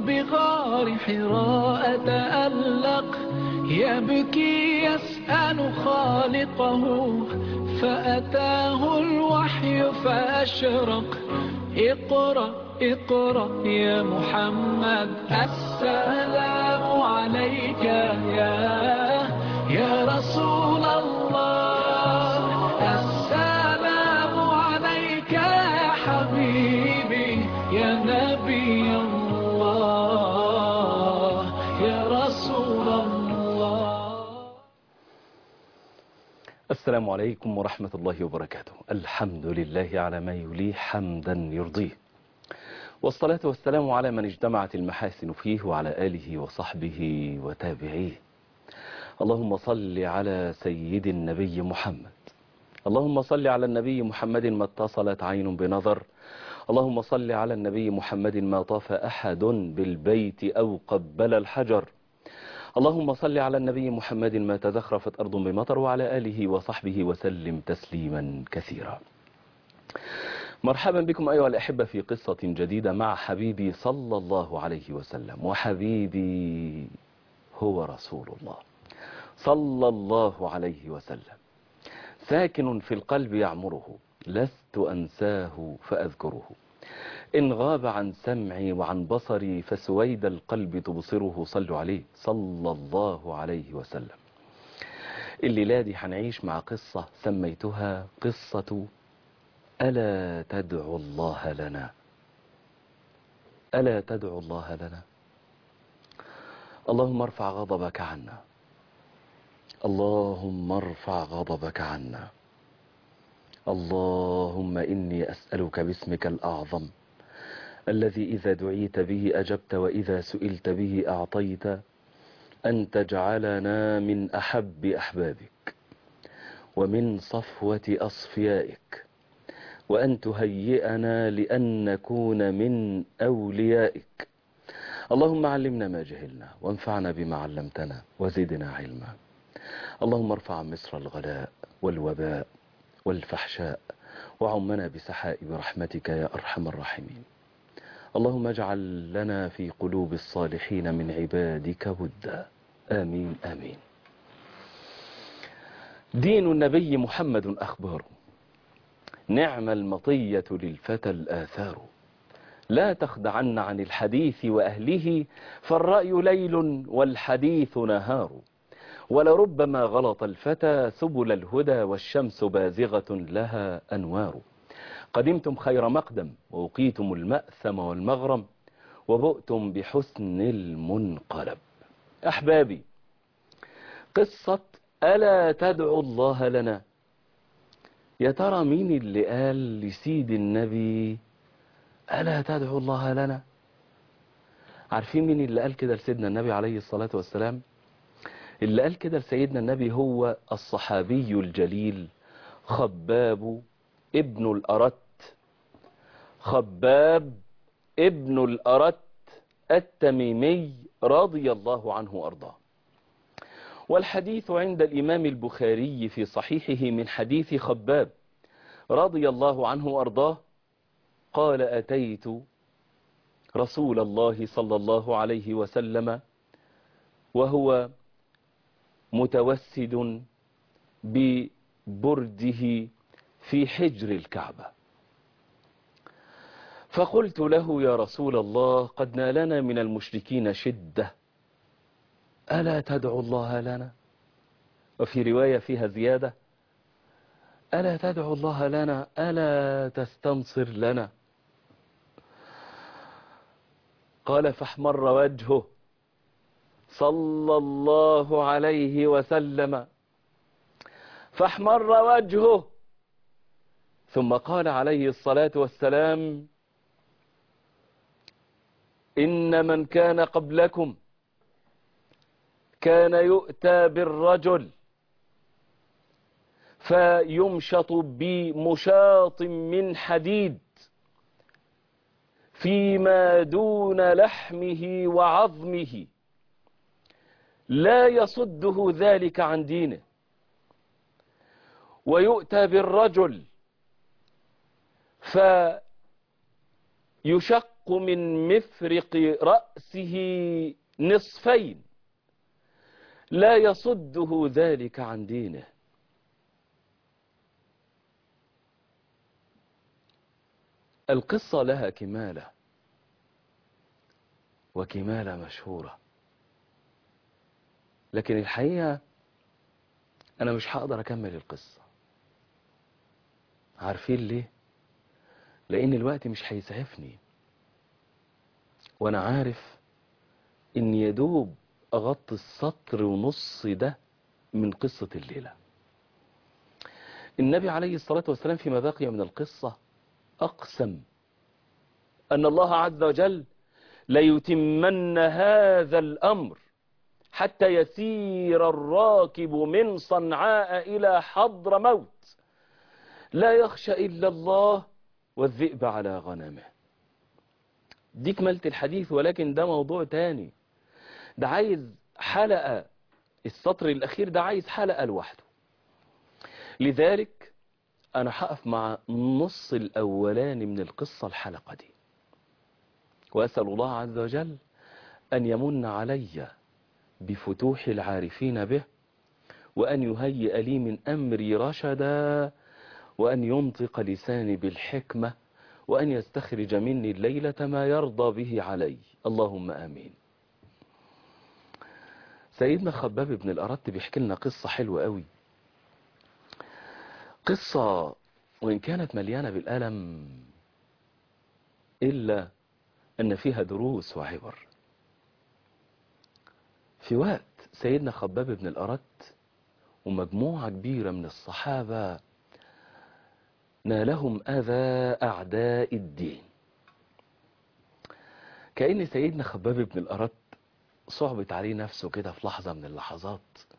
بغار حراء تألق يبكي يسأل خالقه فأتاه الوحي فأشرق اقرأ اقرأ يا محمد السلام عليك يا يا رسول الله السلام عليك يا حبيبي يا نبي الله يا رسول الله السلام عليكم ورحمة الله وبركاته الحمد لله على ما يليه حمدا يرضيه والصلاة والسلام على من اجتمعت المحاسن فيه وعلى آله وصحبه وتابعيه اللهم صل على سيد النبي محمد اللهم صل على النبي محمد ما اتصلت عين بنظر اللهم صل على النبي محمد ما طاف أحد بالبيت أو قبل الحجر اللهم صل على النبي محمد ما تزخرفت أرض بمطر وعلى آله وصحبه وسلم تسليما كثيرا مرحبا بكم أيها الأحبة في قصة جديدة مع حبيبي صلى الله عليه وسلم وحبيبي هو رسول الله صلى الله عليه وسلم ساكن في القلب يعمره لست أنساه فأذكره إن غاب عن سمعي وعن بصري فسويد القلب تبصره صلوا عليه صلى الله عليه وسلم الليلة دي هنعيش مع قصة سميتها قصة ألا تدعو الله لنا ألا تدعو الله لنا اللهم ارفع غضبك عنا اللهم ارفع غضبك عنا اللهم إني أسألك باسمك الأعظم الذي إذا دعيت به أجبت وإذا سئلت به أعطيت أن تجعلنا من أحب أحبابك ومن صفوة أصفيائك وأن تهيئنا لأن نكون من أوليائك اللهم علمنا ما جهلنا وانفعنا بما علمتنا وزدنا علما اللهم ارفع عن مصر الغلاء والوباء والفحشاء وعمنا بسحائب رحمتك يا أرحم الراحمين اللهم اجعل لنا في قلوب الصالحين من عبادك ودا آمين آمين دين النبي محمد أخباره نعم المطية للفتى الآثار لا تخدعن عن الحديث وأهله فالرأي ليل والحديث نهار ولربما غلط الفتى سبل الهدى والشمس بازغة لها أنوار قدمتم خير مقدم ووقيتم المأثم والمغرم وبؤتم بحسن المنقلب أحبابي قصة ألا تدعو الله لنا يا ترى مين اللي قال لسيد النبي ألا تدعو الله لنا عارفين مين اللي قال كده لسيدنا النبي عليه الصلاة والسلام اللي قال كده لسيدنا النبي هو الصحابي الجليل خباب ابن الأرت خباب ابن الأرت التميمي رضي الله عنه وأرضاه والحديث عند الإمام البخاري في صحيحه من حديث خباب رضي الله عنه وأرضاه قال أتيت رسول الله صلى الله عليه وسلم وهو متوسد ببرده في حجر الكعبة فقلت له يا رسول الله قد نالنا من المشركين شدة ألا تدعو الله لنا وفي رواية فيها زيادة ألا تدعو الله لنا ألا تستنصر لنا قال فاحمر وجهه صلى الله عليه وسلم فاحمر وجهه ثم قال عليه الصلاة والسلام إن من كان قبلكم كان يؤتى بالرجل فيمشط بمشاط من حديد فيما دون لحمه وعظمه لا يصده ذلك عن دينه ويؤتى بالرجل فيشق أشق من مفرق رأسه نصفين لا يصده ذلك عن دينه القصة لها كمالة وكمالة مشهورة لكن الحقيقة أنا مش هقدر أكمل القصة عارفين ليه؟ لأن الوقت مش هيسعفني وأنا عارف إن يدوب أغطي السطر ونص ده من قصة الليلة النبي عليه الصلاة والسلام فيما بقي من القصة أقسم أن الله عز وجل ليتمن هذا الأمر حتى يسير الراكب من صنعاء إلى حضر موت لا يخشى إلا الله والذئب على غنمه دي كملة الحديث ولكن ده موضوع تاني ده عايز حلقة السطر الأخير ده عايز حلقة لوحده لذلك أنا هقف مع النص الأولاني من القصة الحلقة دي وأسأل الله عز وجل أن يمن علي بفتوح العارفين به وأن يهيئ لي من أمري رشدا وأن ينطق لساني بالحكمة وأن يستخرج مني الليلة ما يرضى به علي اللهم آمين سيدنا خباب بن الأرت بيحكي لنا قصة حلوة قوي قصة وإن كانت مليانة بالألم إلا أن فيها دروس وعبر في وقت سيدنا خباب بن الأرت ومجموعة كبيرة من الصحابة نالهم أذى أعداء الدين كأن سيدنا خباب بن الأرت صعبت عليه نفسه كده في لحظة من اللحظات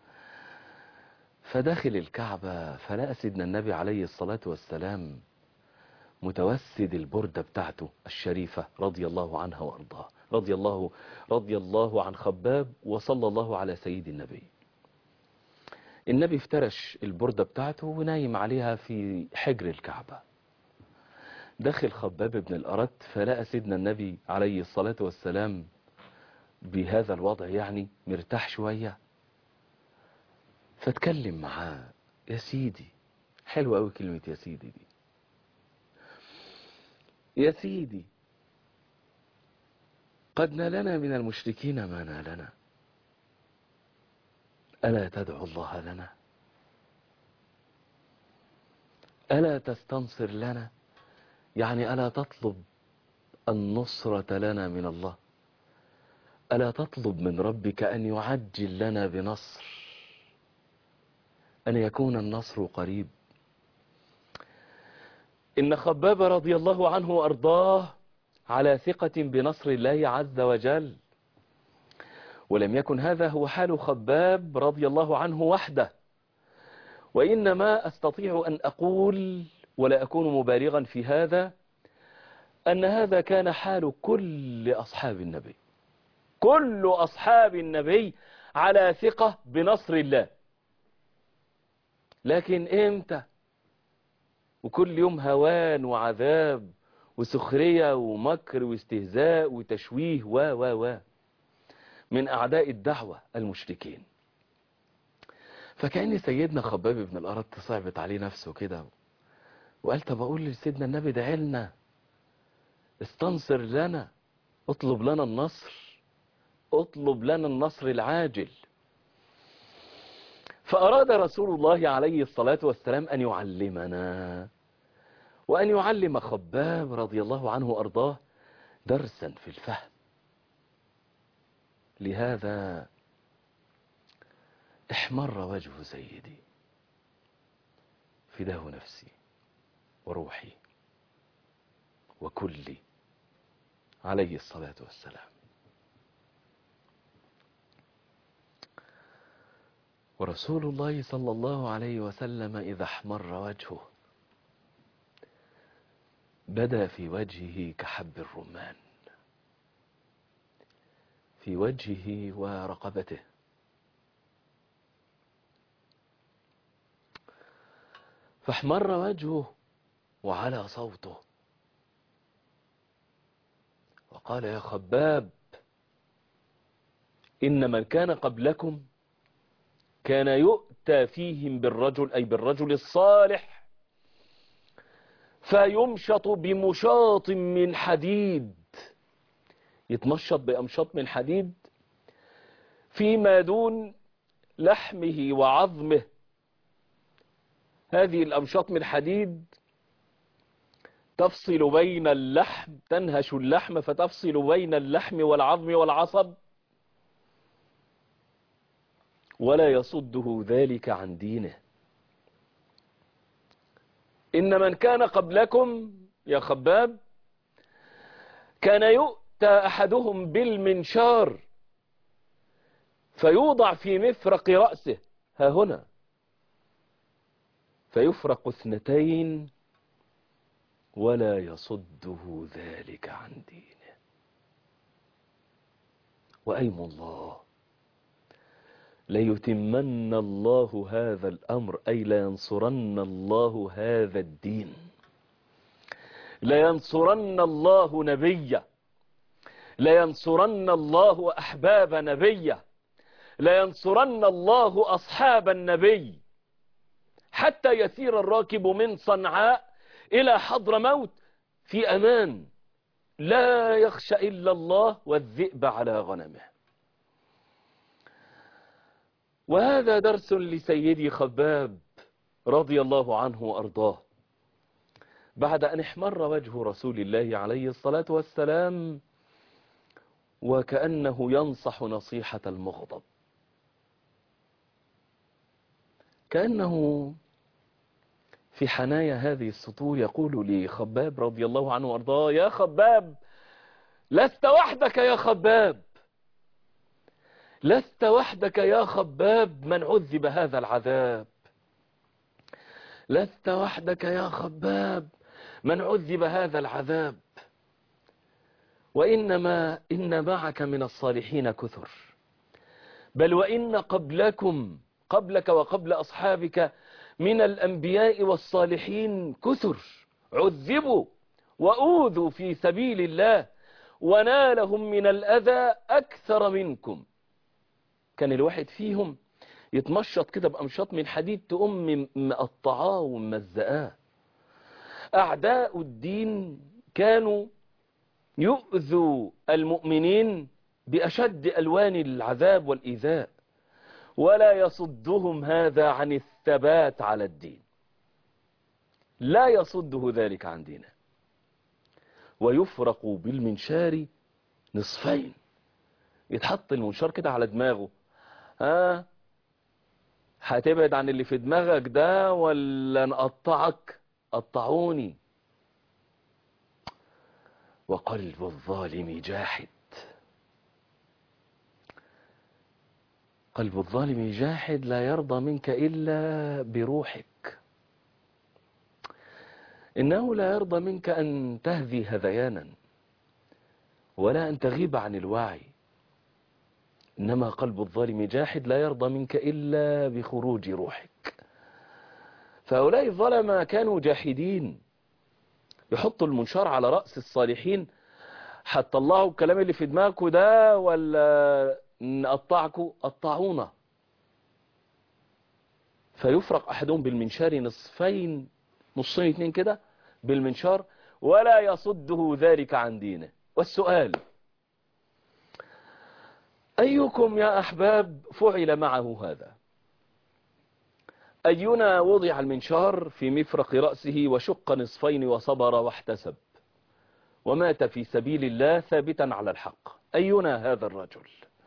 فداخل الكعبة فلقى سيدنا النبي عليه الصلاة والسلام متوسد البردة بتاعته الشريفة رضي الله عنها وأرضاها رضي الله رضي الله عن خباب وصلى الله على سيد النبي النبي افترش البردة بتاعته ونايم عليها في حجر الكعبة دخل خباب بن الأرت فلقى سيدنا النبي عليه الصلاة والسلام بهذا الوضع يعني مرتاح شوية فاتكلم معاه يا سيدي حلوة قوي كلمة يا سيدي دي يا سيدي قد نالنا من المشركين ما نالنا ألا تدعو الله لنا ألا تستنصر لنا يعني ألا تطلب النصرة لنا من الله ألا تطلب من ربك أن يعجل لنا بنصر أن يكون النصر قريب إن خباب رضي الله عنه وأرضاه على ثقة بنصر الله عز وجل ولم يكن هذا هو حال خباب رضي الله عنه وحده وإنما أستطيع أن أقول ولا أكون مبالغا في هذا أن هذا كان حال كل أصحاب النبي كل أصحاب النبي على ثقة بنصر الله لكن إمتى وكل يوم هوان وعذاب وسخرية ومكر واستهزاء وتشويه و و و من أعداء الدعوة المشركين فكأن سيدنا خباب بن الأرد صعبت عليه نفسه كده وقال طب أقول لسيدنا النبي دعي لنا استنصر لنا اطلب لنا النصر اطلب لنا النصر العاجل فأراد رسول الله عليه الصلاة والسلام أن يعلمنا وأن يعلم خباب رضي الله عنه وأرضاه درسا في الفهم لهذا احمر وجه سيدي فداه نفسي وروحي وكلي عليه الصلاة والسلام ورسول الله صلى الله عليه وسلم إذا احمر وجهه بدا في وجهه كحب الرمان في وجهه ورقبته فاحمر وجهه وعلى صوته فقال يا خباب إن من كان قبلكم كان يؤتى فيهم بالرجل أي بالرجل الصالح فيمشط بمشاط من حديد يتمشط بأمشاط من حديد فيما دون لحمه وعظمه هذه الأمشاط من حديد تفصل بين اللحم تنهش اللحم فتفصل بين اللحم والعظم والعصب ولا يصده ذلك عن دينه إن من كان قبلكم يا خباب كان يؤتى أحدهم بالمنشار فيوضع في مفرق رأسه ها هنا فيفرق اثنتين ولا يصده ذلك عن دينه وأيم الله ليتمن الله هذا الأمر أي لينصرن الله هذا الدين لينصرن الله نبيه لينصرن الله أحباب نبيه لينصرن الله أصحاب النبي حتى يسير الراكب من صنعاء إلى حضر موت في أمان لا يخشى إلا الله والذئب على غنمه وهذا درس لسيدي خباب رضي الله عنه وأرضاه بعد أن احمر وجه رسول الله عليه الصلاة والسلام وكأنه ينصح نصيحة المغضب كأنه في حنايا هذه السطور يقول لي خباب رضي الله عنه وارضاه يا خباب لست وحدك يا خباب لست وحدك يا خباب من عذب هذا العذاب لست وحدك يا خباب من عذب هذا العذاب وإنما إن معك من الصالحين كثر بل وإن قبلكم قبلك وقبل أصحابك من الأنبياء والصالحين كثر عذبوا وأوذوا في سبيل الله ونالهم من الأذى أكثر منكم كان الواحد فيهم يتمشط كده بأمشاط من حديد تقوم مقطعاه وممزقاه أعداء الدين كانوا يؤذوا المؤمنين بأشد ألوان العذاب والإيذاء ولا يصدهم هذا عن الثبات على الدين لا يصده ذلك عن دينه ويفرق بالمنشار نصفين يتحط المنشار كده على دماغه ها هتبعد عن اللي في دماغك ده ولا نقطعك قطعوني وقلب الظالم جاحد قلب الظالم جاحد لا يرضى منك إلا بروحك إنه لا يرضى منك أن تهذي هذيانا ولا أن تغيب عن الوعي إنما قلب الظالم جاحد لا يرضى منك إلا بخروج روحك فهؤلاء الظلمة كانوا جاحدين يحطوا المنشار على رأس الصالحين هتطلعوا الكلام اللي في دماغكم ده ولا نقطعكم قطعونا فيفرق أحدهم بالمنشار نصفين نصين اتنين كده بالمنشار ولا يصده ذلك عن دينه والسؤال أيكم يا أحباب فعل معه هذا أينا وضع المنشار في مفرق رأسه وشق نصفين وصبر واحتسب ومات في سبيل الله ثابتا على الحق أينا هذا الرجل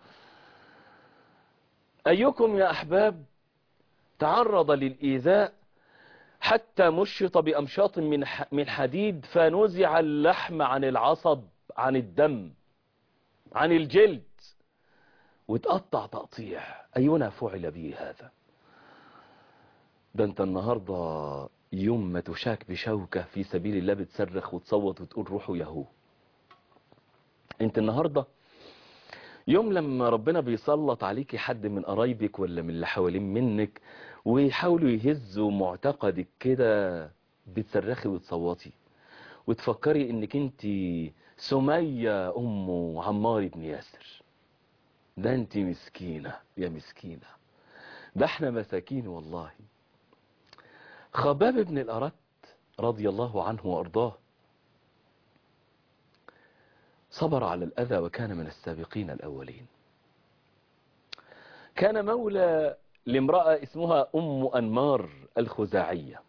أيكم يا أحباب تعرض للإيذاء حتى مشط بأمشاط من من حديد فنزع اللحم عن العصب عن الدم عن الجلد وتقطع تقطيع أينا فعل به هذا ده انت النهاردة يوم ما تشاك بشوكة في سبيل الله بتصرخ وتصوت وتقول روحوا يهو انت النهاردة يوم لما ربنا بيسلط عليكي حد من قرايبك ولا من اللي حوالين منك ويحاولوا يهزوا معتقدك كده بتصرخي وتصوتي وتفكري انك انت سمية أم عمار بن ياسر ده انت مسكينة يا مسكينة ده احنا مساكين والله خباب بن الأرت رضي الله عنه وأرضاه صبر على الأذى وكان من السابقين الأولين كان مولى لامرأة اسمها أم أنمار الخزاعية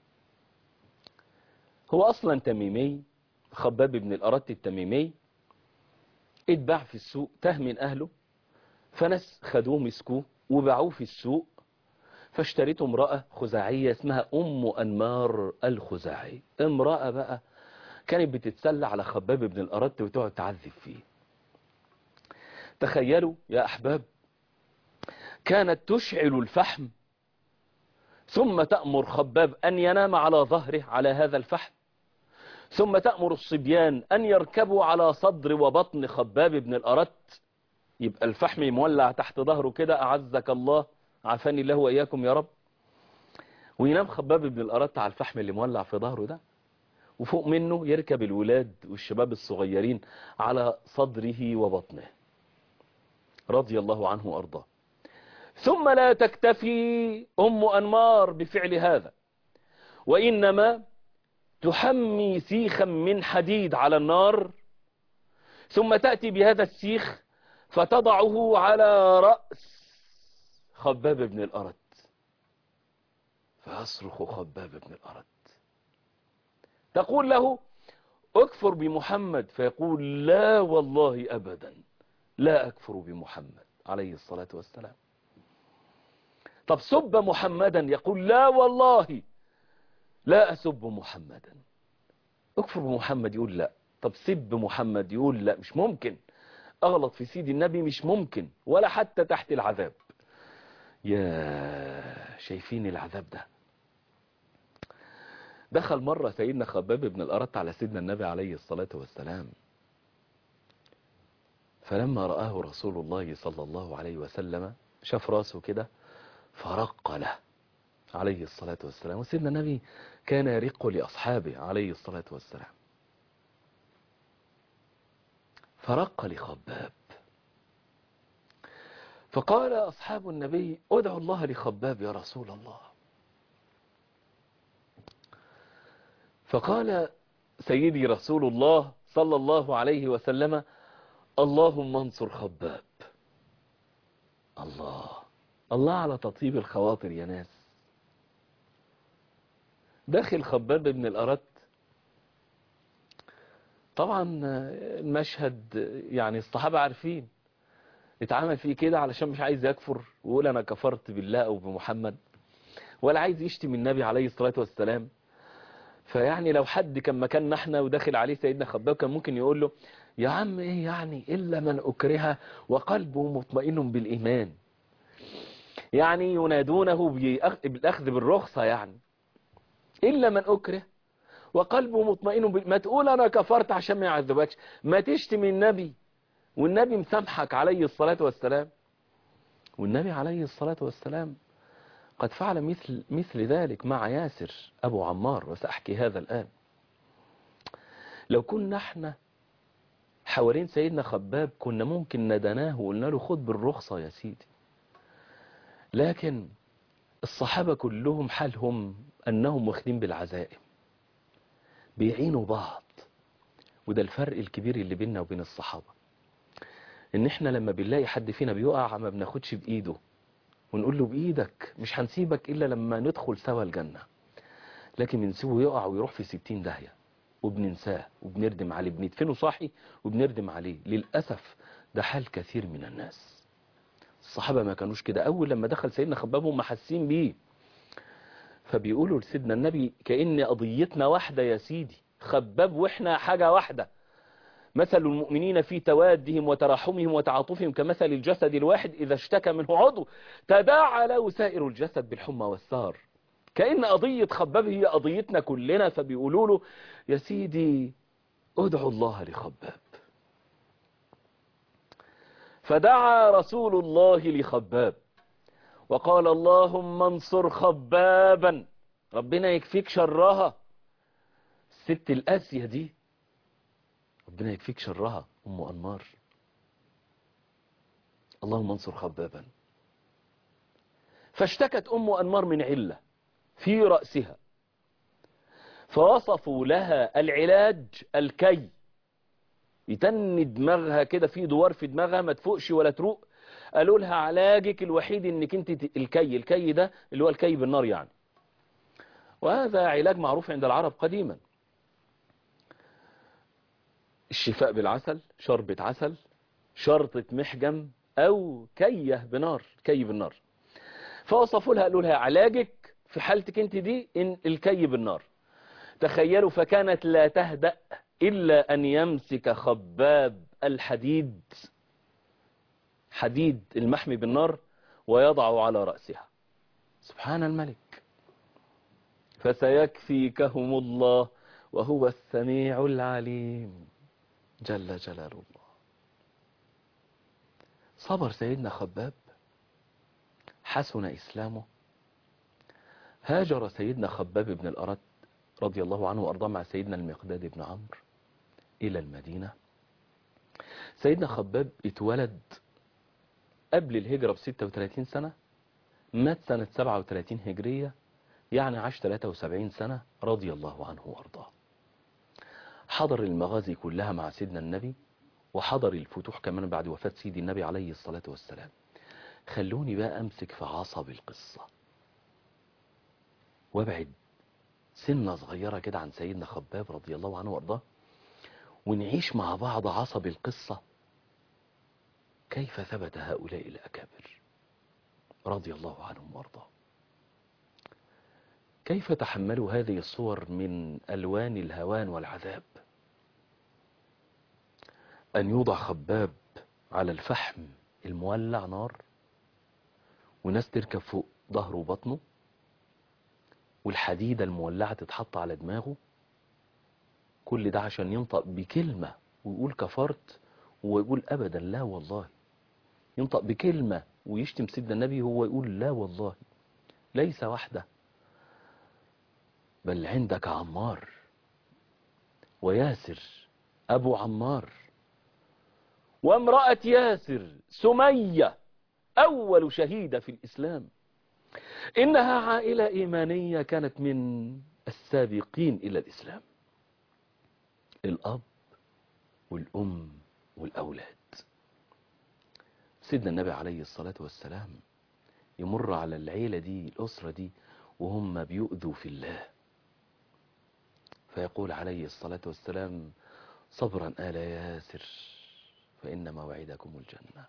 هو أصلا تميمي خباب بن الأرت التميمي اتباع في السوق تاه من أهله فناس خدوه مسكوه وباعوه في السوق فاشتريته امرأة خزاعية اسمها أم أنمار الخزاعية امرأة بقى كانت بتتسلى على خباب بن الأرت وتقعد تعذب فيه تخيلوا يا أحباب كانت تشعل الفحم ثم تأمر خباب أن ينام على ظهره على هذا الفحم ثم تأمر الصبيان أن يركبوا على صدر وبطن خباب بن الأرت يبقى الفحم مولع تحت ظهره كده أعزك الله عافاني الله وإياكم يا رب وينام خباب بن الأرت على الفحم اللي مولع في ظهره ده وفوق منه يركب الولاد والشباب الصغيرين على صدره وبطنه رضي الله عنه وأرضاه ثم لا تكتفي أم أنمار بفعل هذا وإنما تحمي سيخا من حديد على النار ثم تأتي بهذا السيخ فتضعه على رأس خباب بن الأرت فيصرخ خباب بن الأرت تقول له اكفر بمحمد فيقول لا والله أبدا لا أكفر بمحمد عليه الصلاة والسلام طب سب محمدا يقول لا والله لا أسب محمدا اكفر بمحمد يقول لا طب سب محمد يقول لا مش ممكن أغلط في سيدي النبي مش ممكن ولا حتى تحت العذاب يا شايفين العذاب ده دخل مرة سيدنا خباب بن الأرت على سيدنا النبي عليه الصلاة والسلام فلما رآه رسول الله صلى الله عليه وسلم شاف راسه كده فرق له عليه الصلاة والسلام وسيدنا النبي كان يرق لأصحابه عليه الصلاة والسلام فرق لخباب فقال أصحاب النبي ادعوا الله لخباب يا رسول الله فقال سيدي رسول الله صلى الله عليه وسلم اللهم انصر خباب الله الله على تطيب الخواطر يا ناس داخل خباب بن الأرت طبعا المشهد يعني الصحابة عارفين اتعامل فيه كده علشان مش عايز يكفر ويقول انا كفرت بالله او بمحمد ولا عايز يشتم النبي عليه الصلاة والسلام فيعني لو حد كان مكاننا احنا وداخل عليه سيدنا خباب كان ممكن يقول له يا عم ايه يعني الا من اكره وقلبه مطمئن بالايمان يعني ينادونه بالاخذ بالرخصة يعني الا من اكره وقلبه مطمئن بال... ما تقول انا كفرت عشان ما يعذبكش ما تشتم النبي والنبي مسامحك عليه الصلاة والسلام والنبي عليه الصلاة والسلام قد فعل مثل, مثل ذلك مع ياسر أبو عمار وسأحكي هذا الآن لو كنا احنا حوالين سيدنا خباب كنا ممكن ندناه وقلنا له خد بالرخصة يا سيدي لكن الصحابة كلهم حالهم أنهم واخدين بالعزائم بيعينوا بعض وده الفرق الكبير اللي بيننا وبين الصحابة ان احنا لما بنلاقي حد فينا بيقع ما بناخدش بايده ونقول له بايدك مش هنسيبك الا لما ندخل سوا الجنة لكن بنسيبه يقع ويروح في ستين داهية وبننساه وبنردم عليه بندفنه صاحي وبنردم عليه للأسف ده حال كثير من الناس الصحابة ما كانوش كده أول لما دخل سيدنا خباب هم حاسين بيه فبيقولوا لسيدنا النبي كأن قضيتنا واحدة يا سيدي خباب وإحنا حاجة واحدة مثل المؤمنين في توادهم وتراحمهم وتعاطفهم كمثل الجسد الواحد إذا اشتكى منه عضو تداعى له سائر الجسد بالحمى والسهر كأن قضية خباب هي قضيتنا كلنا فبيقولوا له يا سيدي ادعو الله لخباب فدعا رسول الله لخباب وقال اللهم انصر خبابا ربنا يكفيك شرها الست القاسية دي ربنا يكفيك شرها أم أنمار اللهم انصر خبابا فاشتكت أم أنمار من علة في رأسها فوصفوا لها العلاج الكي يتني دماغها كده في دوار في دماغها ما تفوقش ولا تروق قالوا لها علاجك الوحيد انك انت ت- الكي الكي ده اللي هو الكي بالنار يعني وهذا علاج معروف عند العرب قديما الشفاء بالعسل شربة عسل شرطة محجم او كيه بنار كي بالنار فوصفوا لها قالوا لها علاجك في حالتك انت دي ان الكي بالنار تخيلوا فكانت لا تهدأ إلا أن يمسك خباب الحديد حديد المحمي بالنار ويضع على رأسها سبحان الملك فسيكفيكهم الله وهو السميع العليم جل جلال الله صبر سيدنا خباب حسن إسلامه هاجر سيدنا خباب بن الأرت رضي الله عنه وأرضاه مع سيدنا المقداد بن عمرو إلى المدينة سيدنا خباب اتولد قبل الهجرة ب 36 سنة مات سنة 37 هجرية يعني عاش 73 سنة رضي الله عنه وأرضاه حضر المغازي كلها مع سيدنا النبي وحضر الفتوح كمان بعد وفاة سيدي النبي عليه الصلاة والسلام خلوني بقى أمسك في عصب القصة وابعد سنة صغيرة كده عن سيدنا خباب رضي الله عنه وارضاه ونعيش مع بعض عصب القصة كيف ثبت هؤلاء الأكابر رضي الله عنهم وارضاهم كيف تحملوا هذه الصور من ألوان الهوان والعذاب أن يوضع خباب على الفحم المولع نار وناس تركب فوق ظهره وبطنه والحديدة المولعة تتحط على دماغه كل ده عشان ينطق بكلمة ويقول كفرت ويقول أبدا لا والله ينطق بكلمة ويشتم سيدنا النبي هو يقول لا والله ليس وحده بل عندك عمار وياسر أبو عمار وامرأة ياسر سمية أول شهيدة في الإسلام إنها عائلة إيمانية كانت من السابقين إلى الإسلام الأب والأم والأولاد سيدنا النبي عليه الصلاة والسلام يمر على العيلة دي الأسرة دي وهم بيؤذوا في الله فيقول عليه الصلاة والسلام صبرا آل ياسر فإن موعدكم الجنة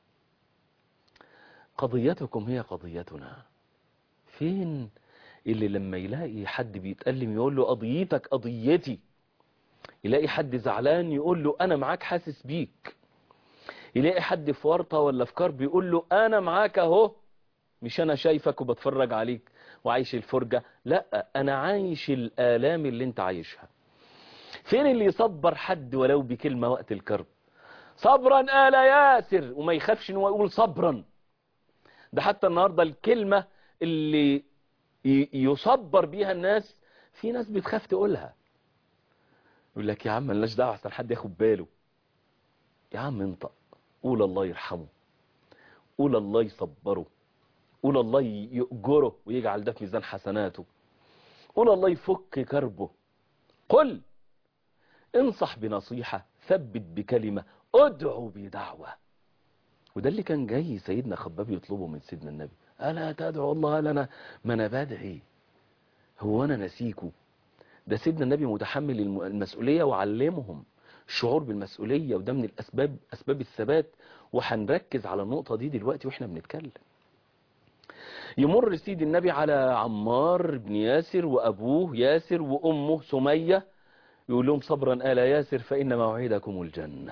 قضيتكم هي قضيتنا فين اللي لما يلاقي حد بيتألم يقول له قضيتك قضيتي يلاقي حد زعلان يقول له أنا معاك حاسس بيك يلاقي حد في ورطة ولا في كرب يقول له أنا معاك أهو مش أنا شايفك وبتفرج عليك وعايش الفرجة لا أنا عايش الآلام اللي أنت عايشها فين اللي يصبر حد ولو بكلمة وقت الكرب صبرا آل ياسر وما يخافش ان هو يقول صبرا ده حتى النهاردة الكلمة اللي ي- يصبر بيها الناس في ناس بتخاف تقولها يقول لك يا عم ملناش دعوه احسن حد ياخد باله يا عم انطق قول الله يرحمه قول الله يصبره قول الله يؤجره ويجعل ده في ميزان حسناته قول الله يفك كربه قل انصح بنصيحة ثبت بكلمة ادعو بدعوة وده اللي كان جاي سيدنا خباب يطلبه من سيدنا النبي ألا تدعو الله قال أنا ما أنا بدعي هو أنا نسيكه ده سيدنا النبي متحمل الم- المسؤولية وعلمهم الشعور بالمسؤولية وده من الأسباب أسباب الثبات وهنركز على النقطة دي دلوقتي وإحنا بنتكلم يمر سيد النبي على عمار بن ياسر وأبوه ياسر وأمه سمية يقول لهم صبرا آل ياسر فإن موعدكم الجنة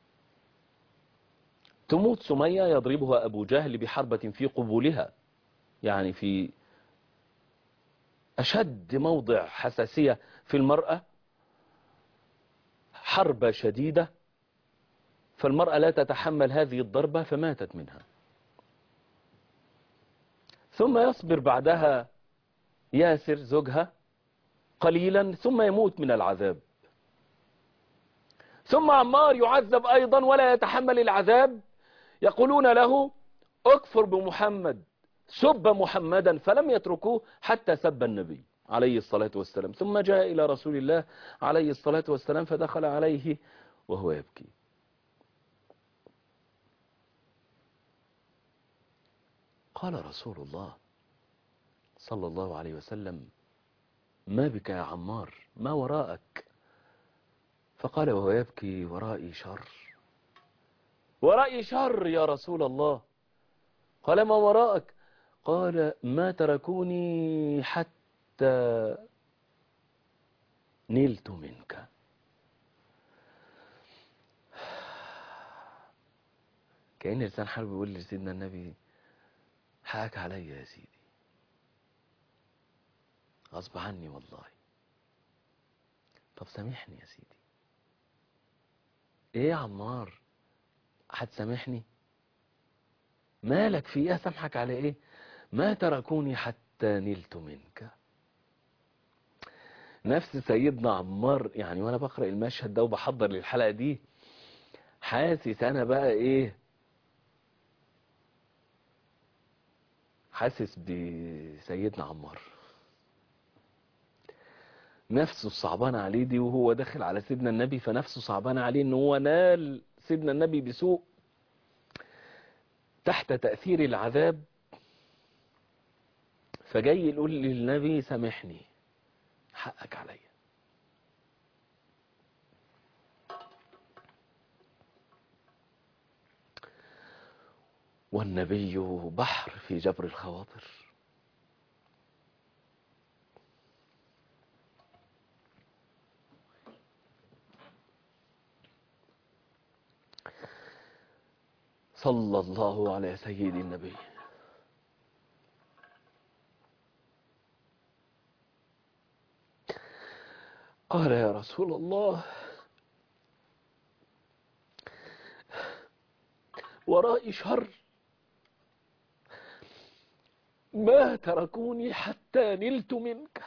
تموت سمية يضربها أبو جهل بحربة في قبولها يعني في أشد موضع حساسية في المرأة حربة شديدة فالمرأة لا تتحمل هذه الضربة فماتت منها ثم يصبر بعدها ياسر زوجها قليلا ثم يموت من العذاب ثم عمار يعذب أيضا ولا يتحمل العذاب يقولون له اكفر بمحمد سب محمدا فلم يتركوه حتى سب النبي عليه الصلاة والسلام ثم جاء إلى رسول الله عليه الصلاة والسلام فدخل عليه وهو يبكي قال رسول الله صلى الله عليه وسلم ما بك يا عمار ما وراءك فقال وهو يبكي ورائي شر ورائي شر يا رسول الله قال ما وراءك قال ما تركوني حتى نلت منك كأن لسان حرب بيقول لسيدنا النبي حقك عليا يا سيدي غصب عني والله طب سامحني يا سيدي ايه يا عمار هتسامحني مالك في ايه سامحك على ايه ما تركوني حتى نلت منك نفس سيدنا عمار يعني وانا بقرأ المشهد ده وبحضر للحلقة دي حاسس انا بقى ايه حاسس بسيدنا عمار نفسه صعبان عليه دي وهو داخل على سيدنا النبي فنفسه صعبان عليه ان هو نال سيدنا النبي بسوء تحت تأثير العذاب فجاي يقول للنبي سامحني حقك عليا والنبي بحر في جبر الخواطر صلى الله على سيد النبي قال يا رسول الله ورائي شر ما تركوني حتى نلت منك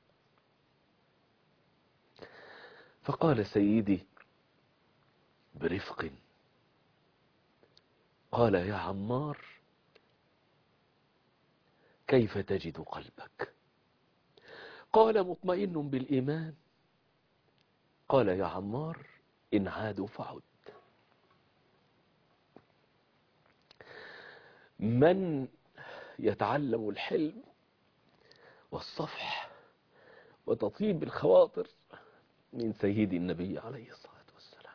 فقال سيدي برفق قال يا عمار كيف تجد قلبك قال مطمئن بالإيمان قال يا عمار إن عادوا فعد من يتعلم الحلم والصفح وتطيب الخواطر من سيد النبي عليه الصلاة والسلام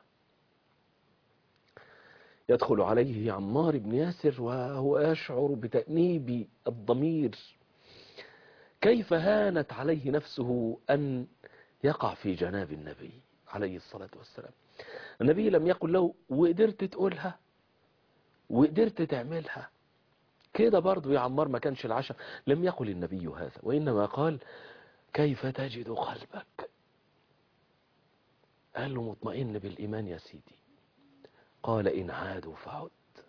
يدخل عليه عمار بن ياسر وهو يشعر بتأنيب الضمير كيف هانت عليه نفسه أن يقع في جناب النبي عليه الصلاة والسلام النبي لم يقل له وقدرت تقولها وقدرت تعملها كده برضو يا عمار ما كانش العشاء لم يقل النبي هذا وإنما قال كيف تجد قلبك قال له مطمئن بالإيمان يا سيدي قال إن عادوا فعد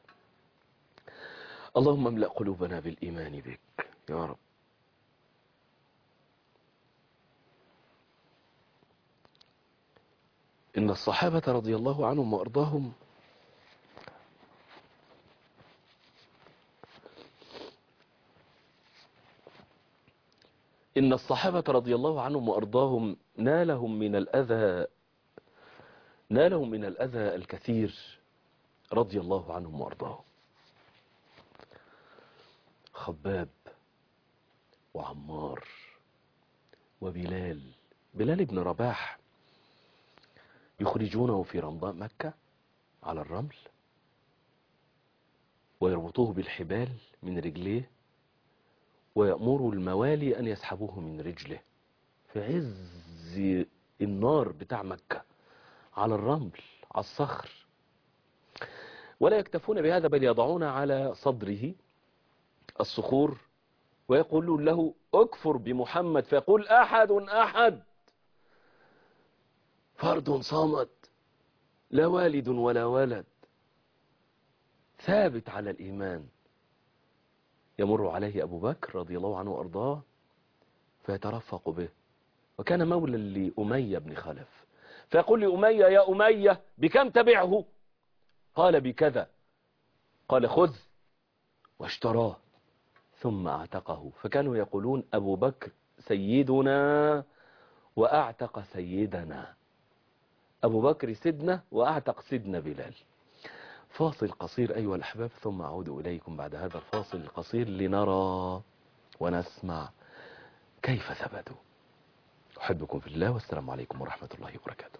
اللهم املأ قلوبنا بالإيمان بك يا رب إن الصحابة رضي الله عنهم وأرضاهم إن الصحابة رضي الله عنهم وأرضاهم نالهم من الأذى نالهم من الأذى الكثير رضي الله عنهم وأرضاهم خباب وعمار وبلال بلال بن رباح يخرجونه في رمضان مكة على الرمل ويربطوه بالحبال من رجليه ويأمروا الموالي أن يسحبوه من رجله في عز النار بتاع مكة على الرمل على الصخر ولا يكتفون بهذا بل يضعون على صدره الصخور ويقولون له اكفر بمحمد فيقول أحد أحد فرد صمد لا والد ولا ولد ثابت على الإيمان يمر عليه أبو بكر رضي الله عنه وأرضاه فيترفق به وكان مولى لأمية بن خلف فيقول لأمية يا أمية بكم تبعه قال بكذا قال خذ واشتراه ثم اعتقه فكانوا يقولون أبو بكر سيدنا وأعتق سيدنا أبو بكر سيدنا وأعتق سيدنا بلال فاصل قصير أيها الأحباب ثم أعود إليكم بعد هذا الفاصل القصير لنرى ونسمع كيف ثبتوا أحبكم في الله والسلام عليكم ورحمة الله وبركاته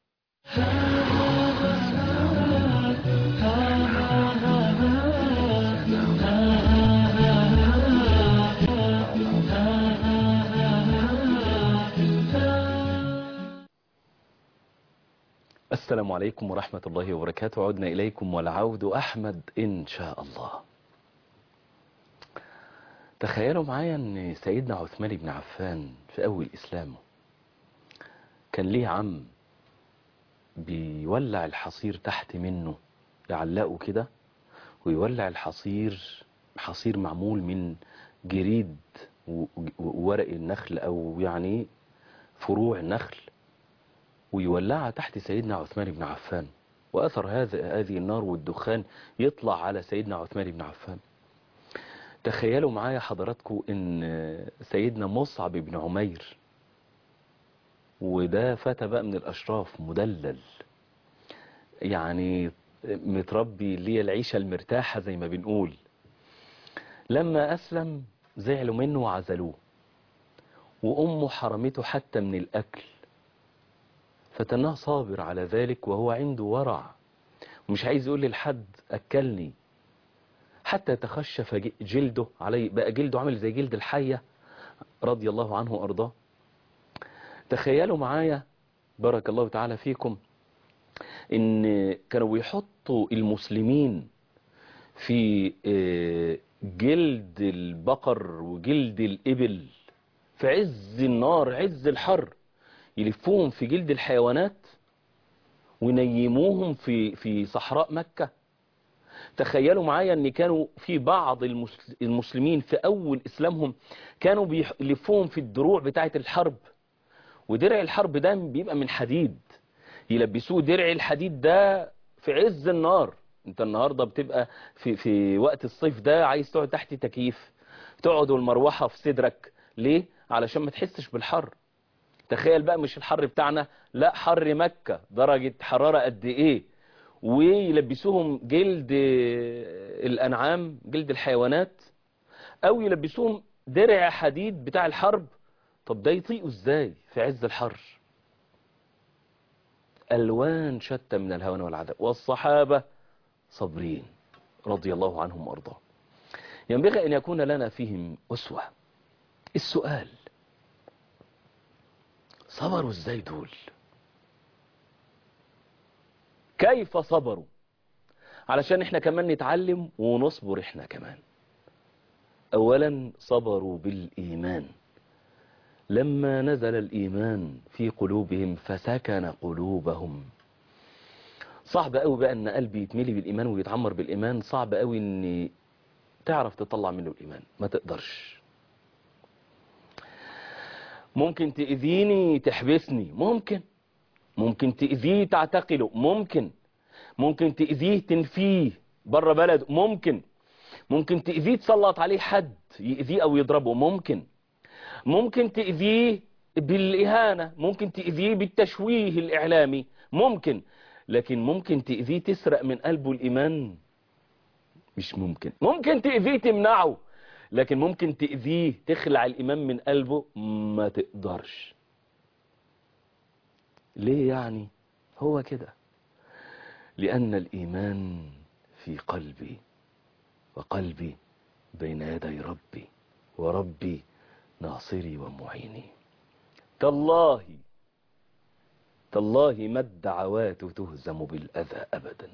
السلام عليكم ورحمة الله وبركاته عدنا إليكم والعود أحمد إن شاء الله تخيلوا معايا أن سيدنا عثمان بن عفان في أول إسلامه كان ليه عم بيولع الحصير تحت منه يعلقه كده ويولع الحصير حصير معمول من جريد وورق النخل أو يعني فروع النخل ويولعها تحت سيدنا عثمان بن عفان وأثر هذا هذه النار والدخان يطلع على سيدنا عثمان بن عفان تخيلوا معايا حضراتكم ان سيدنا مصعب بن عمير وده فتى بقى من الأشراف مدلل يعني متربي ليه العيشة المرتاحة زي ما بنقول لما أسلم زعلوا منه وعزلوه وأمه حرمته حتى من الأكل فتناه صابر على ذلك وهو عنده ورع ومش عايز يقول للحد أكلني حتى تخشف جلده علي بقى جلده عامل زي جلد الحية رضي الله عنه وأرضاه تخيلوا معايا بارك الله تعالى فيكم ان كانوا بيحطوا المسلمين في جلد البقر وجلد الإبل في عز النار عز الحر يلفوهم في جلد الحيوانات ونيموهم في في صحراء مكة تخيلوا معايا ان كانوا في بعض المسلمين في اول اسلامهم كانوا بيلفوهم في الدروع بتاعة الحرب ودرع الحرب ده بيبقى من حديد يلبسوه درع الحديد ده في عز النار انت النهاردة بتبقى في, في وقت الصيف ده عايز تقعد تحت تكييف تقعد والمروحة في صدرك ليه علشان ما تحسش بالحر تخيل بقى مش الحر بتاعنا لا حر مكة درجة حرارة قد ايه ويلبسوهم جلد الانعام جلد الحيوانات او يلبسوهم درع حديد بتاع الحرب طب ده يطيقوا ازاي في عز الحر الوان شتى من الهوان والعذاب والصحابة صابرين رضي الله عنهم وارضاهم ينبغي ان يكون لنا فيهم اسوة السؤال صبروا ازاي دول كيف صبروا علشان احنا كمان نتعلم ونصبر احنا كمان اولا صبروا بالايمان لما نزل الايمان في قلوبهم فسكن قلوبهم صعب قوي بقى ان قلبي يتملي بالايمان ويتعمر بالايمان صعب قوي ان تعرف تطلع منه الايمان ما تقدرش ممكن تأذيني تحبسني ممكن ممكن تأذيه تعتقله ممكن ممكن تأذيه تنفيه بره بلد ممكن ممكن تأذيه تسلط عليه حد يأذيه أو يضربه ممكن ممكن تأذيه بالإهانة ممكن تأذيه بالتشويه الإعلامي ممكن لكن ممكن تأذيه تسرق من قلبه الإيمان مش ممكن ممكن تأذيه تمنعه لكن ممكن تأذيه تخلع الإيمان من قلبه ما تقدرش ليه يعني هو كده لأن الإيمان في قلبي وقلبي بين يدي ربي وربي ناصري ومعيني تالله تالله ما الدعوات تهزم بالأذى أبدا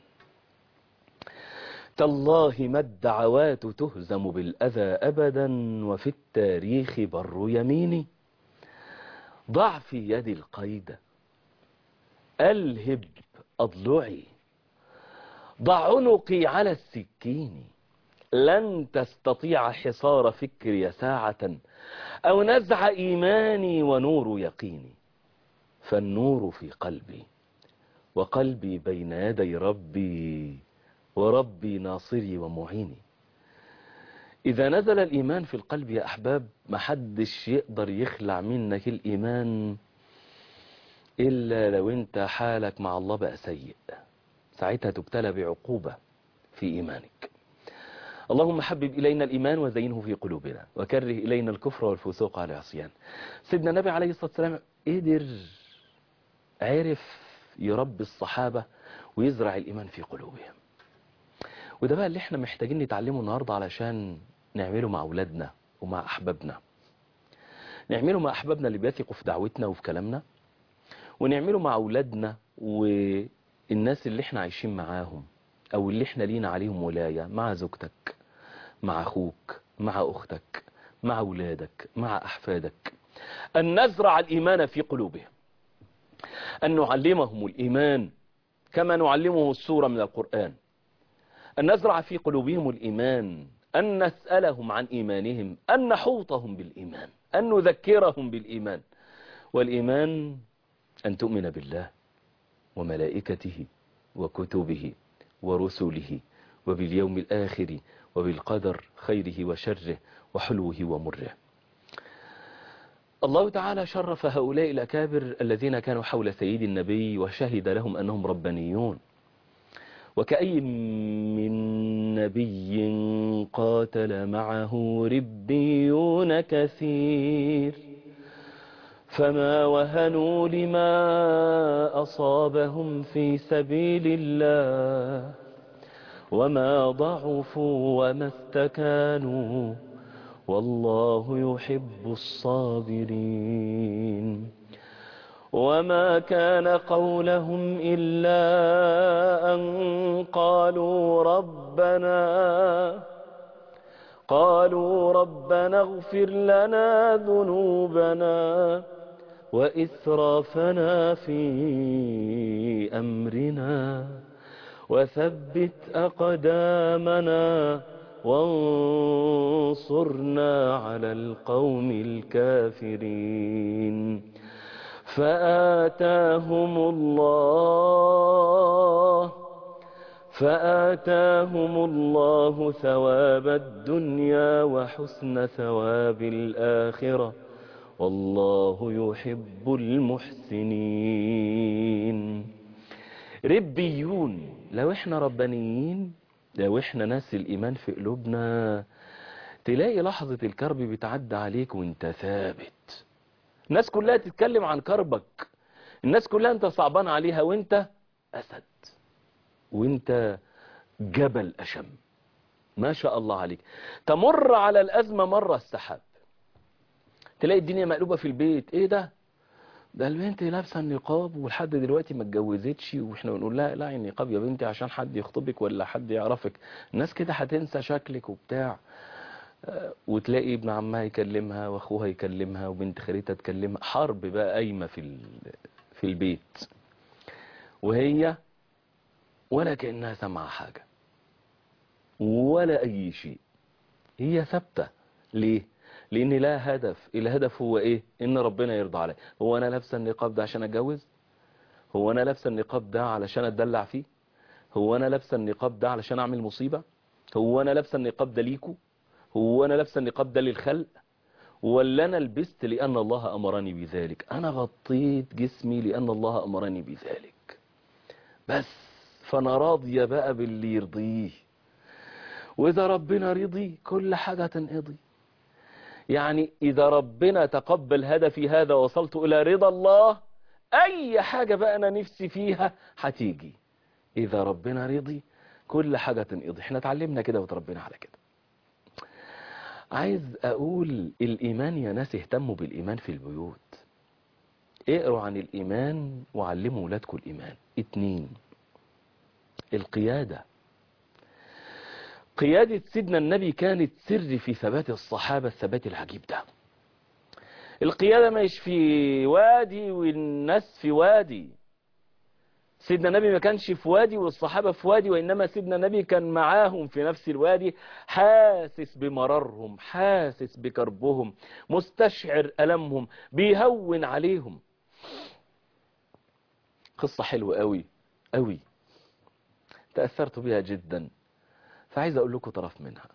تالله ما الدعوات تهزم بالأذى أبدا وفي التاريخ بر يميني ضع في يدي القيد ألهب أضلعي ضع عنقي على السكين لن تستطيع حصار فكري ساعة أو نزع إيماني ونور يقيني فالنور في قلبي وقلبي بين يدي ربي وربي ناصري ومعيني إذا نزل الإيمان في القلب يا أحباب محدش يقدر يخلع منك الإيمان إلا لو أنت حالك مع الله بقى سيء ساعتها تبتلى بعقوبة في إيمانك اللهم حبب إلينا الإيمان وزينه في قلوبنا وكره إلينا الكفر والفسوق على العصيان سيدنا النبي عليه الصلاة والسلام قدر عرف يربي الصحابة ويزرع الإيمان في قلوبهم وده بقى اللي احنا محتاجين نتعلمه النهاردة علشان نعمله مع أولادنا ومع أحبابنا نعمله مع أحبابنا اللي بيثقوا في دعوتنا وفي كلامنا ونعمله مع أولادنا والناس اللي احنا عايشين معاهم أو اللي احنا لينا عليهم ولاية مع زوجتك مع أخوك مع أختك مع أولادك مع أحفادك أن نزرع الإيمان في قلوبهم أن نعلمهم الإيمان كما نعلمه السورة من القرآن أن نزرع في قلوبهم الإيمان أن نسألهم عن إيمانهم أن نحوطهم بالإيمان أن نذكرهم بالإيمان والإيمان أن تؤمن بالله وملائكته وكتبه ورسله وباليوم الآخر وبالقدر خيره وشره وحلوه ومره الله تعالى شرف هؤلاء الأكابر الذين كانوا حول سيد النبي وشهد لهم أنهم ربانيون وكأي من نبي قاتل معه ربيون كثير فما وهنوا لما أصابهم في سبيل الله وما ضعفوا وما استكانوا والله يحب الصابرين وما كان قولهم إلا أن قالوا ربنا قالوا ربنا اغفر لنا ذنوبنا وإسرافنا في أمرنا وثبت أقدامنا وانصرنا على القوم الكافرين فآتاهم الله فآتاهم الله ثواب الدنيا وحسن ثواب الآخرة والله يحب المحسنين ربيون لو احنا ربانيين لو احنا ناس الإيمان في قلوبنا تلاقي لحظة الكرب بتعدى عليك وانت ثابت الناس كلها تتكلم عن كربك الناس كلها انت صعبان عليها وانت أسد وانت جبل أشم ما شاء الله عليك تمر على الأزمة مرة السحاب تلاقي الدنيا مقلوبة في البيت ايه ده ده البنت لابسه النقاب ولحد دلوقتي ما اتجوزتش واحنا بنقول لها لا النقاب يا بنتي عشان حد يخطبك ولا حد يعرفك الناس كده هتنسى شكلك وبتاع آه، وتلاقي ابن عمها يكلمها واخوها يكلمها وبنت خالتها تكلمها حرب بقى قايمه في ال- في البيت وهي ولا كانها سامعه حاجه ولا اي شيء هي ثابته ليه لان لا هدف الهدف هو ايه ان ربنا يرضى عليا هو انا لابسه النقاب ده عشان اتجوز هو انا لابسه النقاب ده علشان اتدلع فيه هو انا لابسه النقاب ده علشان اعمل مصيبه هو انا لابسه النقاب ده ليكو هو انا لابسه النقاب ده للخلق ولا انا لبست لان الله امرني بذلك انا غطيت جسمي لان الله امرني بذلك بس فانا راضيه بقى باللي يرضيه واذا ربنا رضي كل حاجه تنقضي يعني إذا ربنا تقبل هدفي هذا وصلت إلى رضا الله أي حاجة بقى أنا نفسي فيها هتيجي إذا ربنا رضي كل حاجة تنقضي احنا اتعلمنا كده وتربينا على كده عايز أقول الإيمان يا ناس اهتموا بالإيمان في البيوت اقروا عن الإيمان وعلموا ولادكم الإيمان اتنين القيادة قيادة سيدنا النبي كانت سر في ثبات الصحابة الثبات العجيب ده القيادة مش في وادي والناس في وادي سيدنا النبي ما كانش في وادي والصحابة في وادي وإنما سيدنا النبي كان معاهم في نفس الوادي حاسس بمررهم حاسس بكربهم مستشعر ألمهم بيهون عليهم قصة حلوة قوي قوي تأثرت بها جدا فعايز أقول لكم طرف منها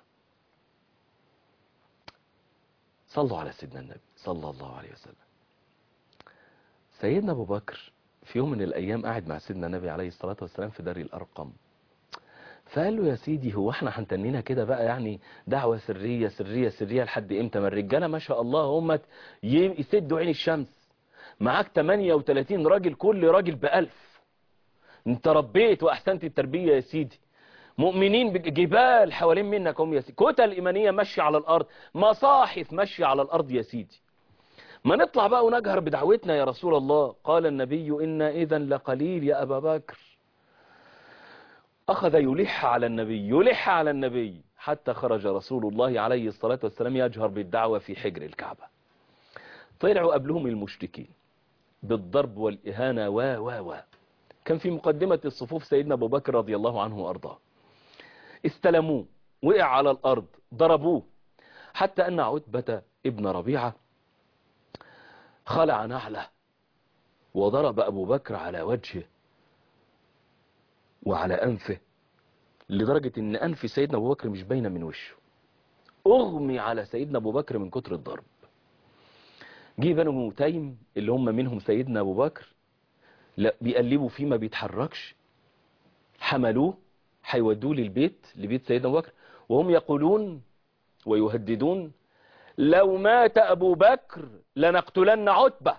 صلوا على سيدنا النبي صلى الله عليه وسلم سيدنا أبو بكر في يوم من الأيام قاعد مع سيدنا النبي عليه الصلاة والسلام في دار الأرقم فقال له يا سيدي هو احنا هنتنينا كده بقى يعني دعوة سرية سرية سرية لحد امتى ما الرجالة ما شاء الله هم يسدوا عين الشمس معاك 38 راجل كل راجل بألف انت ربيت واحسنت التربية يا سيدي مؤمنين بجبال حوالين منك هم يا سيدي كتل إيمانية ماشية على الأرض مصاحف ماشية على الأرض يا سيدي ما نطلع بقى ونجهر بدعوتنا يا رسول الله قال النبي إن إذا لقليل يا أبا بكر أخذ يلح على النبي يلح على النبي حتى خرج رسول الله عليه الصلاة والسلام يجهر بالدعوة في حجر الكعبة طلعوا قبلهم المشركين بالضرب والإهانة و و و كان في مقدمة الصفوف سيدنا أبو بكر رضي الله عنه وأرضاه استلموه وقع على الأرض ضربوه حتى أن عتبة ابن ربيعة خلع نعله وضرب أبو بكر على وجهه وعلى أنفه لدرجة أن أنف سيدنا أبو بكر مش باينة من وشه أغمي على سيدنا أبو بكر من كتر الضرب جه بنو تيم اللي هم منهم سيدنا أبو بكر لا بيقلبوا فيه ما بيتحركش حملوه هيودوه للبيت لبيت سيدنا أبو بكر وهم يقولون ويهددون لو مات أبو بكر لنقتلن عتبة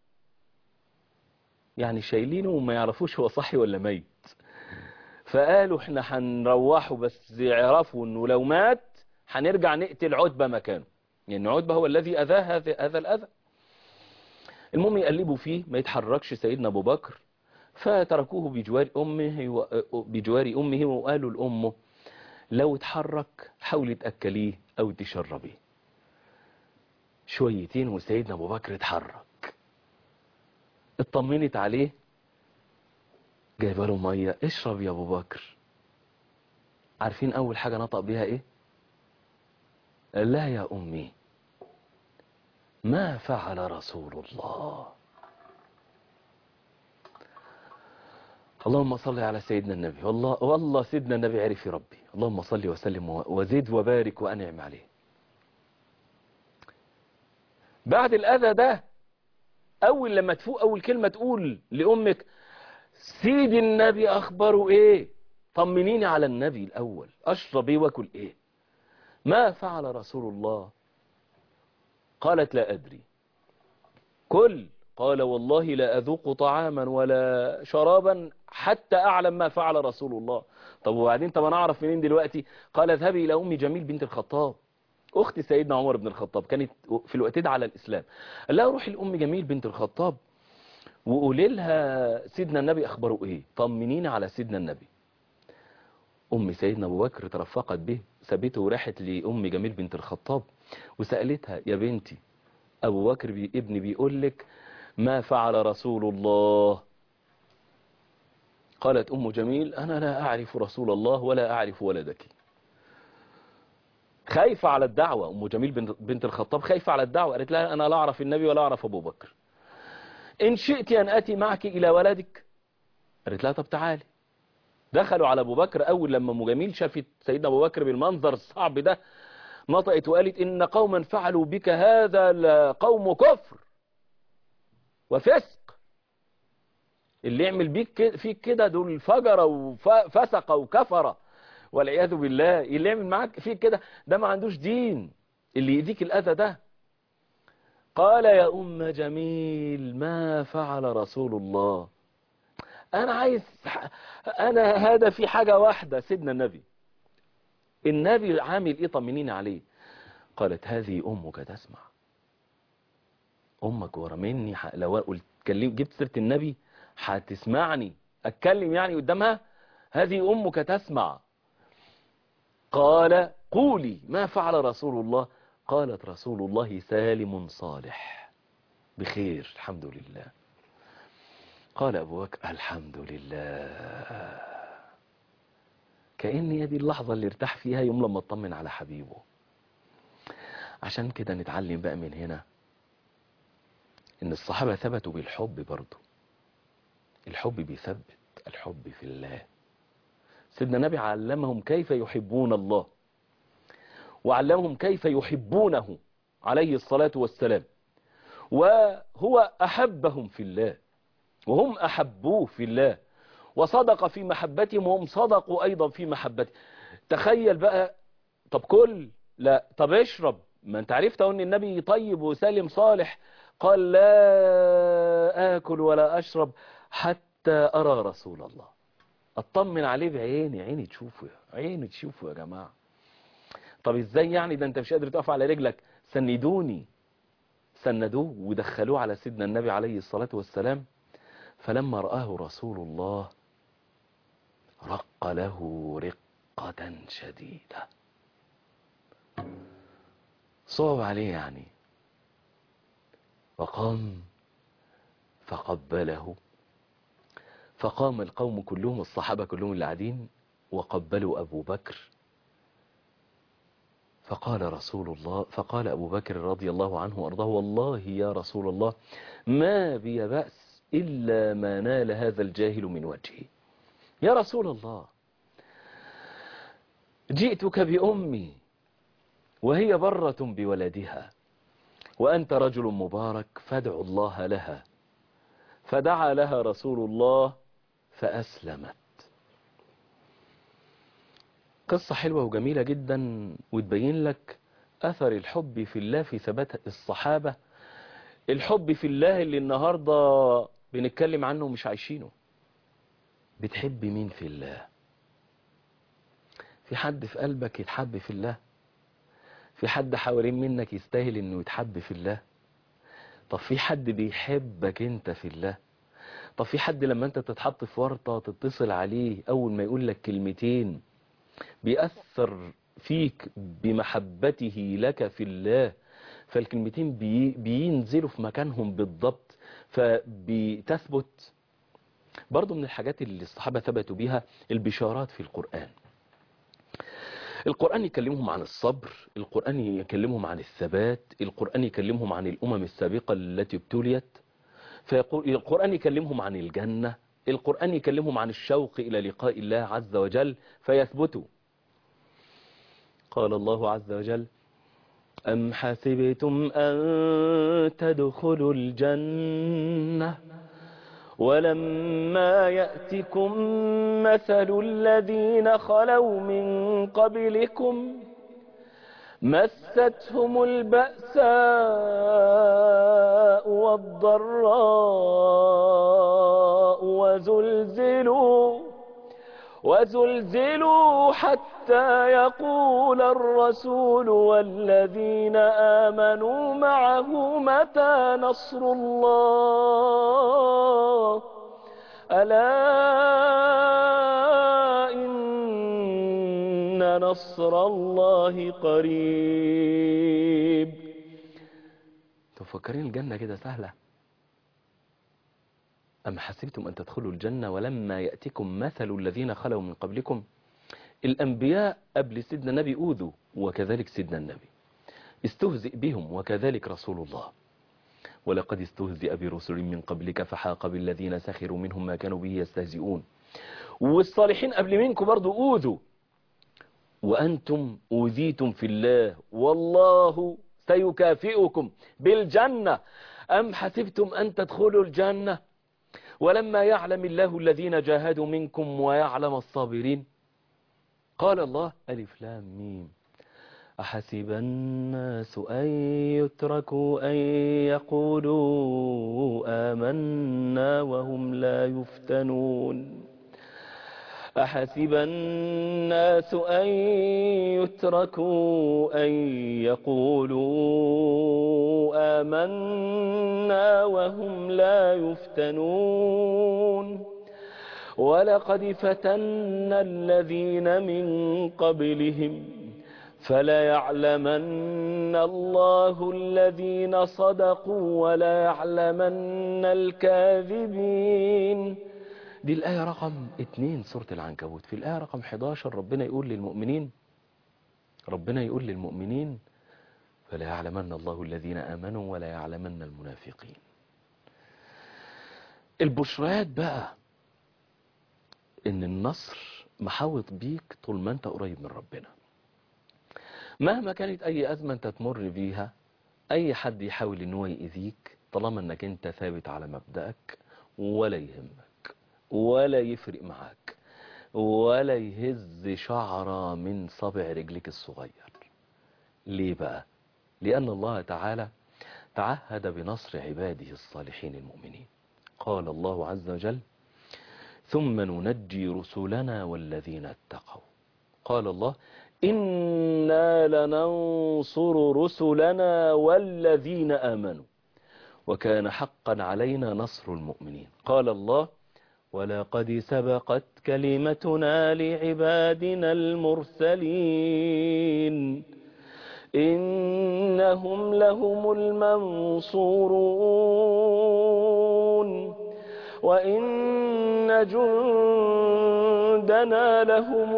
يعني شايلينه وما يعرفوش هو صحي ولا ميت فقالوا احنا هنروحه بس يعرفوا انه لو مات هنرجع نقتل عتبة مكانه لان يعني عتبة هو الذي اذاه هذا هذا الاذى المهم يقلبوا فيه ما يتحركش سيدنا ابو بكر فتركوه بجوار امه و... بجوار امه وقالوا لامه لو اتحرك حاولي تاكليه او تشربيه شويتين وسيدنا ابو بكر اتحرك اطمنت عليه جايبه له ميه اشرب يا ابو بكر عارفين اول حاجه نطق بيها ايه لا يا امي ما فعل رسول الله اللهم صل على سيدنا النبي والله والله سيدنا النبي عرف يربي اللهم صل وسلم وزد وبارك وانعم عليه بعد الاذى ده اول لما تفوق اول كلمه تقول لامك سيد النبي اخبره ايه طمنيني على النبي الاول اشرب ايه واكل ايه ما فعل رسول الله قالت لا ادري كل قال والله لا اذوق طعاما ولا شرابا حتى اعلم ما فعل رسول الله طب وبعدين طب انا اعرف منين دلوقتي قال اذهبي الى ام جميل بنت الخطاب اخت سيدنا عمر بن الخطاب كانت في الوقت ده على الاسلام قال لها روحي لام جميل بنت الخطاب وقولي لها سيدنا النبي اخباره ايه طمنيني على سيدنا النبي ام سيدنا ابو بكر ترفقت به سابته وراحت لام جميل بنت الخطاب وسالتها يا بنتي ابو بكر بي ابني بيقول لك ما فعل رسول الله قالت ام جميل انا لا اعرف رسول الله ولا اعرف ولدك خايفة على الدعوة ام جميل بنت الخطاب خايفة على الدعوة قالت لها انا لا اعرف النبي ولا اعرف ابو بكر إن شئت أن أتي معك إلى ولدك قالت لها طب تعالي دخلوا على أبو بكر أول لما أم جميل شافت سيدنا أبو بكر بالمنظر الصعب ده نطقت وقالت إن قوما فعلوا بك هذا قوم كفر وفسق اللي يعمل بيك فيك كده دول فجر وفسق وكفر والعياذ بالله اللي يعمل معاك فيك كده ده ما عندوش دين اللي يديك الأذى ده قال يا أم جميل ما فعل رسول الله أنا عايز أنا هذا في حاجة واحدة سيدنا النبي النبي عامل إيه طمنين عليه قالت هذه أمك تسمع أمك ورا مني لو قلت كلم جبت سيرة النبي هتسمعني أتكلم يعني قدامها هذه أمك تسمع قال قولي ما فعل رسول الله قالت رسول الله سالم صالح بخير الحمد لله قال أبو بكر الحمد لله كأن دي اللحظة اللي ارتاح فيها يوم لما اطمن على حبيبه عشان كده نتعلم بقى من هنا ان الصحابة ثبتوا بالحب برضه الحب بيثبت الحب في الله سيدنا النبي علمهم كيف يحبون الله وعلمهم كيف يحبونه عليه الصلاة والسلام وهو أحبهم في الله وهم أحبوه في الله وصدق في محبتهم وهم صدقوا أيضا في محبته تخيل بقى طب كل لا طب اشرب ما انت عرفت ان النبي طيب وسالم صالح قال لا آكل ولا أشرب حتى أرى رسول الله اطمن عليه بعيني عيني تشوفه عيني تشوفه يا جماعة طب ازاي يعني ده انت مش قادر تقف على رجلك سندوني سندوه ودخلوه على سيدنا النبي عليه الصلاة والسلام فلما رآه رسول الله رق له رقة شديدة صعب عليه يعني وقام فقبله فقام القوم كلهم الصحابة كلهم اللي قاعدين وقبلوا أبو بكر فقال رسول الله فقال أبو بكر رضي الله عنه وأرضاه والله يا رسول الله ما بي بأس إلا ما نال هذا الجاهل من وجهي يا رسول الله جئتك بأمي وهي برة بولدها وأنت رجل مبارك فادع الله لها فدعا لها رسول الله فأسلمت قصة حلوة وجميلة جدا وتبين لك أثر الحب في الله في ثبات الصحابة الحب في الله اللي النهاردة بنتكلم عنه مش عايشينه بتحب مين في الله في حد في قلبك يتحب في الله في حد حوالين منك يستاهل انه يتحب في الله طب في حد بيحبك انت في الله طب في حد لما انت تتحط في ورطة تتصل عليه اول ما يقول لك كلمتين بيأثر فيك بمحبته لك في الله فالكلمتين بي بينزلوا في مكانهم بالضبط فبتثبت برضو من الحاجات اللي الصحابة ثبتوا بيها البشارات في القرآن القرآن يكلمهم عن الصبر القرآن يكلمهم عن الثبات القرآن يكلمهم عن الأمم السابقة التي ابتليت فيقول القرآن يكلمهم عن الجنة القرآن يكلمهم عن الشوق إلى لقاء الله عز وجل فيثبتوا قال الله عز وجل أم حسبتم أن تدخلوا الجنة ولما يأتكم مثل الذين خلوا من قبلكم مستهم البأساء والضراء وزلزلوا وزلزلوا حتى يقول الرسول والذين آمنوا معه متى نصر الله ألا إن نصر الله قريب تفكرين الجنة كده سهلة أم حسبتم أن تدخلوا الجنة ولما يأتكم مثل الذين خلوا من قبلكم الأنبياء قبل سيدنا النبي أوذوا وكذلك سيدنا النبي استهزئ بهم وكذلك رسول الله ولقد استهزئ برسل من قبلك فحاق بالذين سخروا منهم ما كانوا به يستهزئون والصالحين قبل منكم برضو أوذوا وأنتم أوذيتم في الله والله سيكافئكم بالجنة أم حسبتم أن تدخلوا الجنة ولما يعلم الله الذين جاهدوا منكم ويعلم الصابرين قال الله ألف لام ميم أحسب الناس أن يتركوا أن يقولوا آمنا وهم لا يفتنون أحسب الناس أن يتركوا أن يقولوا آمنا وهم لا يفتنون ولقد فتنا الذين من قبلهم فليعلمن الله الذين صدقوا وليعلمن الكاذبين دي الآية رقم 2 سورة العنكبوت في الآية رقم 11 ربنا يقول للمؤمنين ربنا يقول للمؤمنين فلا يعلمن الله الذين آمنوا ولا يعلمن المنافقين البشريات بقى ان النصر محاوط بيك طول ما انت قريب من ربنا مهما كانت اي ازمة انت تمر بيها اي حد يحاول ان هو يأذيك طالما انك انت ثابت على مبدأك ولا يهمك ولا يفرق معاك ولا يهز شعرة من صبع رجلك الصغير ليه بقى لأن الله تعالى تعهد بنصر عباده الصالحين المؤمنين قال الله عز وجل ثم ننجي رسلنا والذين اتقوا قال الله إنا لننصر رسلنا والذين آمنوا وكان حقا علينا نصر المؤمنين قال الله ولقد سبقت كلمتنا لعبادنا المرسلين إنهم لهم المنصورون وإن جندنا لهم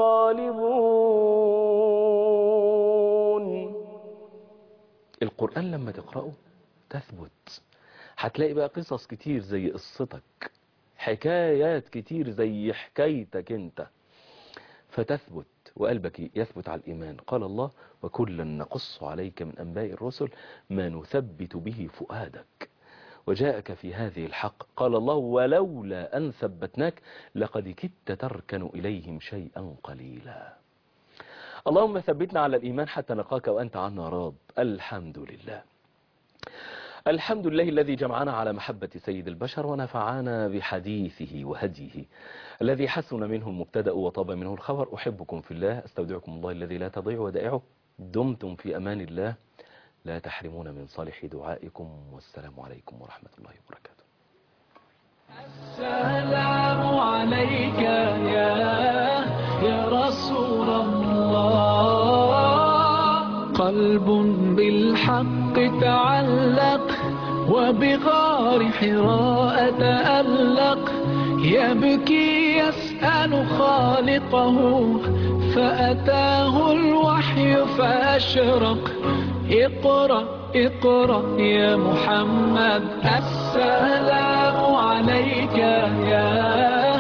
الغالبون القرآن لما تقرأه تثبت هتلاقي بقى قصص كتير زي قصتك حكايات كتير زي حكايتك انت فتثبت وقلبك يثبت على الإيمان قال الله وكلا نقص عليك من أنباء الرسل ما نثبت به فؤادك وجاءك في هذه الحق قال الله ولولا أن ثبتناك لقد كدت تركن إليهم شيئا قليلا اللهم ثبتنا على الإيمان حتى نلقاك وأنت عنا راض الحمد لله الحمد لله الذي جمعنا على محبة سيد البشر ونفعنا بحديثه وهديه الذي حسن منه المبتدأ وطاب منه الخبر أحبكم في الله استودعكم الله الذي لا تضيع ودائعه دمتم في أمان الله لا تحرمون من صالح دعائكم والسلام عليكم ورحمة الله وبركاته السلام عليك يا يا رسول الله قلب بالحق تعلق وبغار حراء تألق يبكي يسأل خالقه فأتاه الوحي فأشرق اقرأ اقرأ يا محمد السلام عليك يا